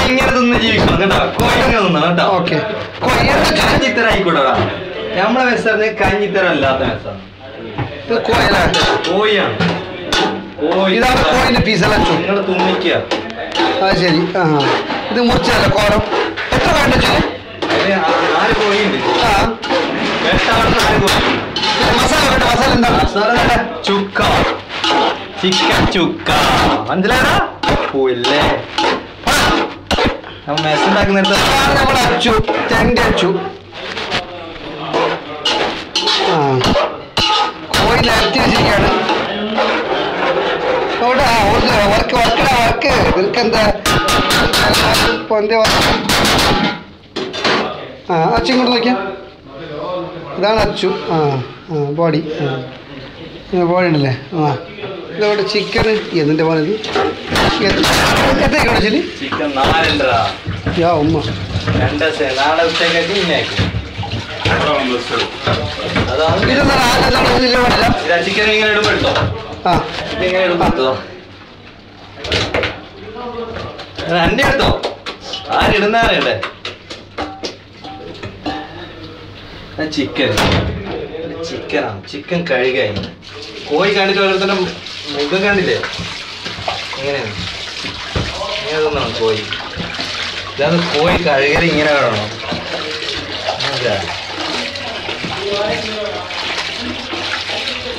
ഇങ്ങനെ തിന്ന് ജീവിക്കണം കേട്ടോ കോഴി ഇങ്ങനെ തിന്നണം കേട്ടോ ഓക്കെ കാഞ്ഞിത്തര ആയിക്കോട്ടെടാ നമ്മളെ മെസ്സറിന് കാഞ്ഞിത്തര അല്ലാത്ത മെസ്സാണ് ഇത് കോയലാണ് കോഴിയാണ് കോഴി ഇതാണ് കോയിന്റെ പീസല്ല അച്ചു നിങ്ങൾ തുമ്മിക്കുക അത് ശരി ആ ഇത് മുറിച്ചല്ല കോരം എത്ര വേണ്ട വെച്ചാൽ അതിന് ആ- നാല് കോഴിയുണ്ട് ആ വെട്ടാണ് നാല് കോഴി ഇത് മസാല വേണ്ട മസാല എന്താ മസാല വേണ്ട. ചുക്ക ചിക്കൻ ചുക്ക മനസ്സിലായടാ പുല്ലേ നമ്മ മെസ്സ് ഉണ്ടാക്കുന്നിടത്ത് ഇതാണ് നമ്മുടെ അച്ചു തെണ്ടി അച്ചു ആ കോഴി നിരത്തി വെച്ചിരിക്കുകയാണ് അവിടെ ആ വർക്ക് വർക്ക് വർക്കടാ വർക്ക് നിനക്കെന്താ പൊന്തി വർക്ക് ആ അച്ചു ഇങ്ങോട്ട് നോക്കിയാ ഇതാണ് അച്ചു ആ ആ ബോഡി ആ ബോഡി ഉണ്ടല്ലേ ആ ഇതവിടെ ചിക്കൻ എന്തിൻ്റെ പോലെ ഇത് എത്രയൊക്കെ വെച്ചിട്ട് ചിക്കൻ നാലുണ്ടടാ യാ ഉമ്മ രണ്ട് ദിവസം നാളെ ഉച്ചയ്ക്കൊക്കെ ഇന്നേക്കും അതാണ് ഇതെന്താ ആരെന്താണ് ഇതിൻ്റെ പാടില്ല ഇതാ ചിക്കൻ ഇങ്ങനെ ഇടുമ്പോ എടുത്തോ ആ ചിക്കൻ ഇങ്ങനെ ഇടുമ്പോ എടുത്തോ അണ്ടി എടുത്തോ ആരിടുന്ന അറിയണ്ടേ ചിക്കൻ ചിക്കനാണ് ചിക്കൻ കഴുകായി കോഴി കണ്ടിട്ട് ഓരോരുത്തരുടെ മുഖം കണ്ടില്ലേ ഇങ്ങനെയാണ് ഇങ്ങനെ തിന്നണം കോഴി ഇതാണ് കോഴി കഴുകൽ ഇങ്ങനെ വേണോ അതാ